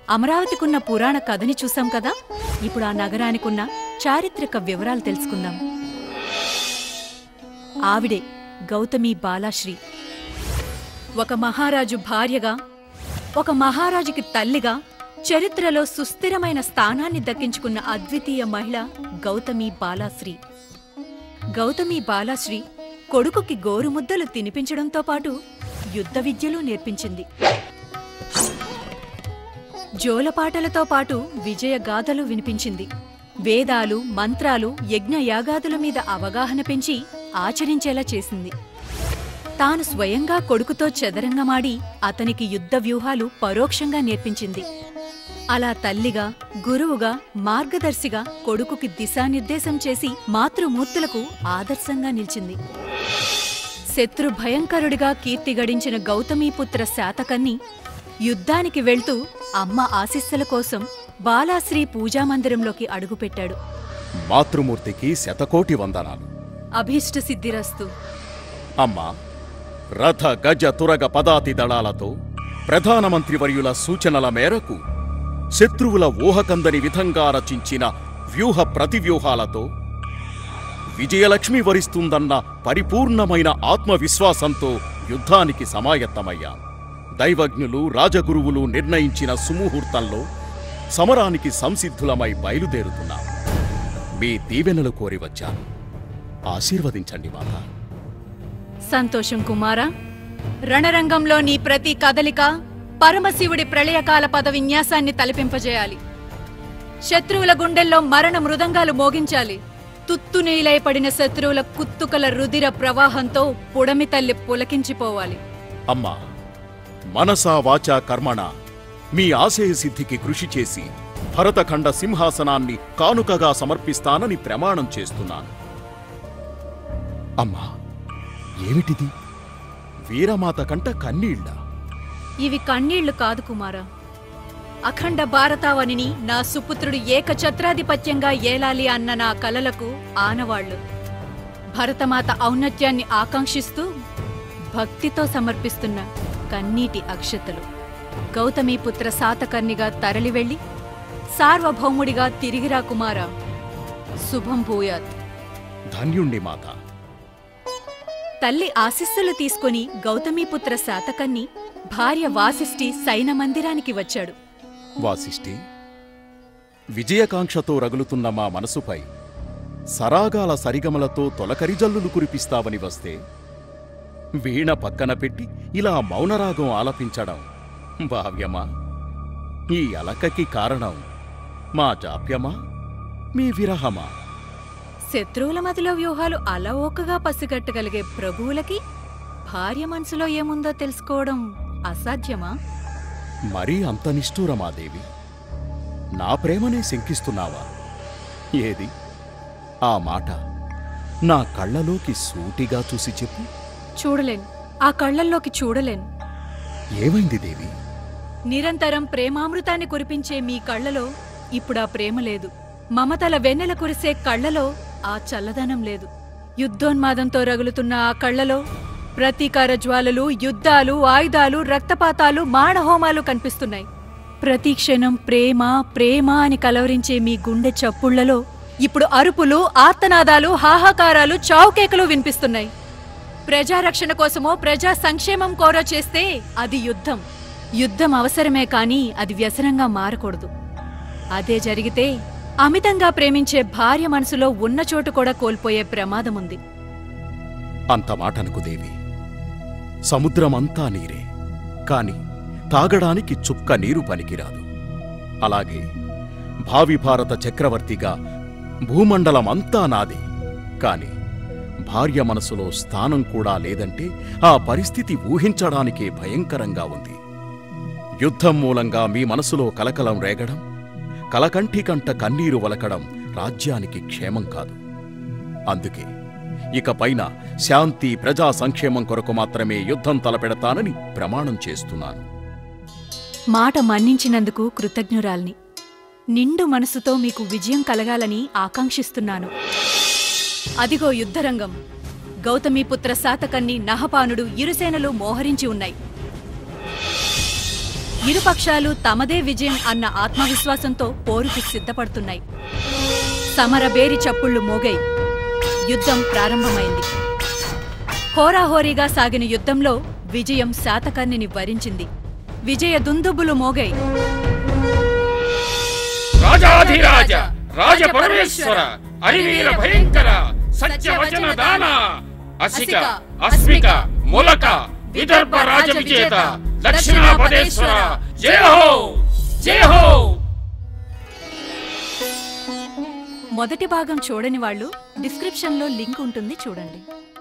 అమరావతికున్న పురాణ కథని చూసాం కదా ఇప్పుడు ఆ నగరానికున్న చారిత్రక వివరాలు తెలుసుకుందాం ఆవిడే గౌతమి బాలాశ్రీ ఒక మహారాజు భార్యగా ఒక మహారాజుకి తల్లిగా చరిత్రలో సుస్థిరమైన స్థానాన్ని దక్కించుకున్న అద్వితీయ మహిళ గౌతమి బాలాశ్రీ గౌతమి బాలాశ్రీ కొడుకుకి గోరుముద్దలు తినిపించడంతో పాటు యుద్ధ విద్యలు నేర్పించింది జోలపాటలతో పాటు విజయగాథలు వినిపించింది వేదాలు మంత్రాలు యజ్ఞయాగాదుల మీద అవగాహన పెంచి ఆచరించేలా చేసింది తాను స్వయంగా కొడుకుతో చదరంగమాడి అతనికి యుద్ధ వ్యూహాలు పరోక్షంగా నేర్పించింది అలా తల్లిగా గురువుగా మార్గదర్శిగా కొడుకుకి దిశానిర్దేశం చేసి మాతృమూర్తులకు ఆదర్శంగా నిలిచింది శత్రు భయంకరుడిగా కీర్తి గడించిన గౌతమీపుత్ర శాతకన్ని యుద్ధానికి వెళ్తూ అమ్మ ఆశీస్సుల కోసం బాలాశ్రీ పూజామందిరంలోకి అడుగుపెట్టాడు మాతృమూర్తికి శతకోటి వందనాలు అభీష్ట సిద్ధిరస్తు అమ్మా రథ గజ తురగ పదాతి దళాలతో ప్రధానమంత్రి వర్యుల సూచనల మేరకు శత్రువుల ఊహకందని విధంగా రచించిన వ్యూహ ప్రతివ్యూహాలతో విజయలక్ష్మి వరిస్తుందన్న పరిపూర్ణమైన ఆత్మవిశ్వాసంతో యుద్ధానికి సమాయత్తమయ్యా దైవజ్ఞులు రాజగురువులు నిర్ణయించిన సుముహూర్తంలో సమరానికి సంసిద్ధులమై బయలుదేరుతున్నాం మీ దీవెనలు కోరి వచ్చాను ఆశీర్వదించండి మాతా సంతోషం కుమారా రణరంగంలో నీ ప్రతి కదలిక పరమశివుడి ప్రళయకాల పద విన్యాసాన్ని తలపింపజేయాలి శత్రువుల గుండెల్లో మరణ మృదంగాలు మోగించాలి తుత్తునీలై పడిన శత్రువుల కుత్తుకల రుధిర ప్రవాహంతో పుడమి తల్లి పులకించిపోవాలి అమ్మా మనసా వాచా కర్మణ మీ ఆశయ సిద్ధికి కృషి చేసి భరతఖండ సింహాసనాన్ని కానుకగా సమర్పిస్తానని ప్రమాణం చేస్తున్నాను అమ్మా ఏమిటిది వీరమాత కంట కన్నీళ్ళ ఇవి కన్నీళ్లు కాదు కుమారా అఖండ భారతావనిని నా సుపుత్రుడు ఏకఛత్రాధిపత్యంగా ఏలాలి అన్న నా కలలకు ఆనవాళ్లు భరతమాత ఔన్నత్యాన్ని ఆకాంక్షిస్తూ భక్తితో సమర్పిస్తున్న కన్నీటి అక్షతలు గౌతమీపుత్ర సాతకర్ణిగా తరలివెళ్లి సార్వభౌముడిగా తిరిగిరా కుమారా శుభం భూయాత్ ధన్యుణ్ణి మాత తల్లి ఆశీస్సులు తీసుకుని గౌతమీపుత్ర శాతకన్ని భార్య వాసిష్ఠి సైన మందిరానికి వచ్చాడు వాసిష్ఠి విజయకాంక్షతో రగులుతున్న మా మనసుపై సరాగాల సరిగమలతో తొలకరిజల్లులు కురిపిస్తావని వస్తే వీణ పక్కన పెట్టి ఇలా మౌనరాగం ఆలపించడం భావ్యమా ఈ అలకకి కారణం మా జాప్యమా మీ విరహమా శత్రువుల మధ్యలో వ్యూహాలు అలవోకగా పసిగట్టగలిగే ప్రభువులకి భార్య మనసులో ఏముందో తెలుసుకోవడం అసాధ్యమా మరీ అంత నిష్ఠూరమా దేవి నా ప్రేమనే శంకిస్తున్నావా ఏది ఆ మాట నా కళ్ళలోకి సూటిగా చూసి చెప్పు చూడలేను ఆ కళ్ళల్లోకి చూడలేను ఏమైంది దేవి నిరంతరం ప్రేమామృతాన్ని కురిపించే మీ కళ్ళలో ఇప్పుడా ప్రేమ లేదు మమతల వెన్నెల కురిసే కళ్ళలో ఆ చల్లదనం లేదు యుద్ధోన్మాదంతో రగులుతున్న ఆ కళ్ళలో ప్రతీకార జ్వాలలు యుద్ధాలు ఆయుధాలు రక్తపాతాలు మానహోమాలు కనిపిస్తున్నాయి ప్రతి క్షణం ప్రేమ ప్రేమ అని కలవరించే మీ గుండె చప్పుళ్లలో ఇప్పుడు అరుపులు ఆర్తనాదాలు హాహాకారాలు చావుకేకలు వినిపిస్తున్నాయి ప్రజారక్షణ కోసమో ప్రజా సంక్షేమం కోరో చేస్తే అది యుద్ధం యుద్ధం అవసరమే కాని అది వ్యసనంగా మారకూడదు అదే జరిగితే అమితంగా ప్రేమించే భార్య మనసులో ఉన్న చోటు కూడా కోల్పోయే ప్రమాదముంది అంత మాటనుకు దేవి సముద్రమంతా నీరే కాని తాగడానికి చుక్క నీరు పనికిరాదు అలాగే భావి భారత చక్రవర్తిగా భూమండలమంతా నాదే కాని భార్య మనసులో స్థానం కూడా లేదంటే ఆ పరిస్థితి ఊహించడానికే భయంకరంగా ఉంది యుద్ధం మూలంగా మీ మనసులో కలకలం రేగడం కలకంఠి కంట కన్నీరు వలకడం రాజ్యానికి క్షేమం కాదు అందుకే ఇకపైన శాంతి ప్రజా సంక్షేమం కొరకు మాత్రమే యుద్ధం తలపెడతానని ప్రమాణం చేస్తున్నాను మాట మన్నించినందుకు కృతజ్ఞురాల్ని నిండు మనసుతో మీకు విజయం కలగాలని ఆకాంక్షిస్తున్నాను అదిగో యుద్ధరంగం గౌతమీపుత్ర శాతకన్ని నహపానుడు ఇరుసేనలు మోహరించి ఉన్నాయి ఇరుపక్షాలు తమదే విజయం అన్న ఆత్మవిశ్వాసంతో పోరుకు సిద్ధపడుతున్నాయి సమరబేరి చప్పుళ్లు మోగై యుద్ధం ప్రారంభమైంది హోరాహోరీగా సాగిన యుద్ధంలో విజయం శాతకర్ణిని వరించింది విజయ దుందుబులు మోగై రాజాధిరాజ రాజ పరమేశ్వర అరివీర భయంకర సత్యవచన దాన అసిక అస్మిక మూలక విదర్భ రాజ విజేత దక్షిణాపదేశ్వర జయ హో జయ హో మొదటి భాగం చూడని వాళ్ళు డిస్క్రిప్షన్లో లింక్ ఉంటుంది చూడండి